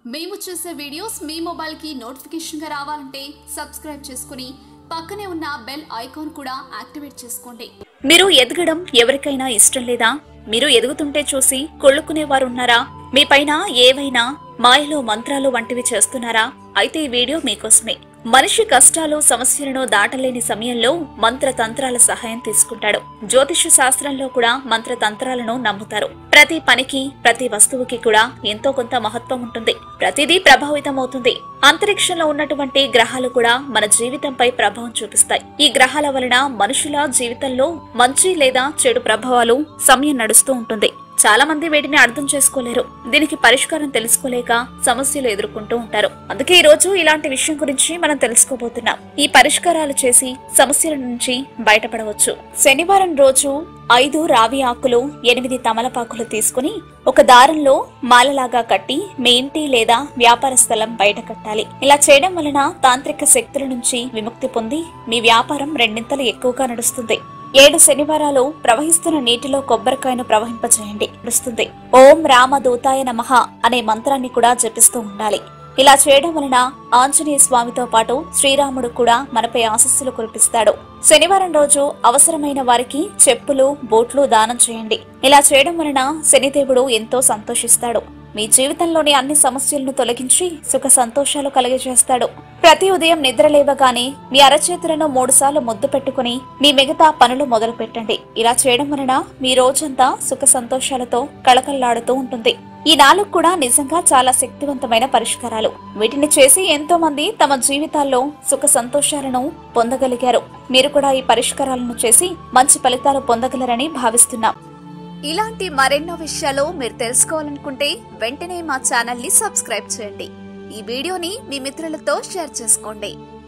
మేము చేసే వీడియోస్ మీ మొబైల్కి నోటిఫికేషన్గా రావాలంటే సబ్స్క్రైబ్ చేసుకుని పక్కనే ఉన్న బెల్ ఐకాన్ కూడా యాక్టివేట్ చేసుకోండి మీరు ఎదగడం ఎవరికైనా ఇష్టం లేదా మీరు ఎదుగుతుంటే చూసి కొళ్ళుకునేవారు ఉన్నారా మీ పైన ఏవైనా మాయలు మంత్రాలు వంటివి చేస్తున్నారా అయితే ఈ వీడియో మీకోసమే మనిషి కష్టాలు సమస్యలను దాటలేని సమయంలో మంత్రతంత్రాల సహాయం తీసుకుంటాడు జ్యోతిష శాస్త్రంలో కూడా మంత్రతంత్రాలను నమ్ముతారు ప్రతి పనికి ప్రతి వస్తువుకి కూడా ఎంతో కొంత మహత్వం ఉంటుంది ప్రతిదీ ప్రభావితం అవుతుంది అంతరిక్షంలో ఉన్నటువంటి గ్రహాలు కూడా మన జీవితంపై ప్రభావం చూపిస్తాయి ఈ గ్రహాల వలన మనుషుల జీవితంలో మంచి లేదా చెడు ప్రభావాలు సమయం నడుస్తూ ఉంటుంది చాలా మంది వీటిని అర్థం చేసుకోలేరు దీనికి పరిష్కారం తెలుసుకోలేక సమస్యలు ఎదుర్కొంటూ ఉంటారు అందుకే ఈ రోజు ఇలాంటి విషయం గురించి మనం తెలుసుకోబోతున్నాం ఈ పరిష్కారాలు చేసి సమస్యల నుంచి బయటపడవచ్చు శనివారం రోజు ఐదు రావి ఆకులు ఎనిమిది తమలపాకులు తీసుకుని ఒక దారంలో మాలలాగా కట్టి మీ ఇంటి లేదా వ్యాపార స్థలం బయట కట్టాలి ఇలా చేయడం వలన తాంత్రిక శక్తుల నుంచి విముక్తి పొంది మీ వ్యాపారం రెండింతలు ఎక్కువగా నడుస్తుంది ఏడు శనివారాలు ప్రవహిస్తున్న నీటిలో కొబ్బరికాయను ప్రవహింపచేయండి నడుస్తుంది ఓం రామదూతాయ నమః అనే మంత్రాన్ని కూడా జపిస్తూ ఉండాలి ఇలా చేయడం వలన ఆంజనేయ స్వామితో పాటు శ్రీరాముడు కూడా మనపై ఆశస్సులు కురిపిస్తాడు శనివారం రోజు అవసరమైన వారికి చెప్పులు బూట్లు దానం చేయండి ఇలా చేయడం వలన శనిదేవుడు ఎంతో సంతోషిస్తాడు మీ జీవితంలోని అన్ని సమస్యలను తొలగించి సుఖ సంతోషాలు కలిగజేస్తాడు ప్రతి ఉదయం నిద్ర లేవగానే మీ అరచేతులను మూడుసార్లు ముద్దు పెట్టుకుని మీ మిగతా పనులు మొదలు పెట్టండి ఇలా చేయడం వలన మీ రోజంతా సుఖ సంతోషాలతో కళకళలాడుతూ ఉంటుంది ఈ నాలుగు కూడా నిజంగా చాలా శక్తివంతమైన పరిష్కారాలు వీటిని చేసి ఎంతో మంది తమ జీవితాల్లో సుఖ సంతోషాలను పొందగలిగారు మీరు కూడా ఈ పరిష్కారాలను చేసి మంచి ఫలితాలు పొందగలరని భావిస్తున్నాం ఇలాంటి మరెన్నో విషయాలు మీరు తెలుసుకోవాలనుకుంటే వెంటనే మా ఛానల్ ని సబ్స్క్రైబ్ చేయండి ఈ వీడియోని మీ మిత్రులతో షేర్ చేసుకోండి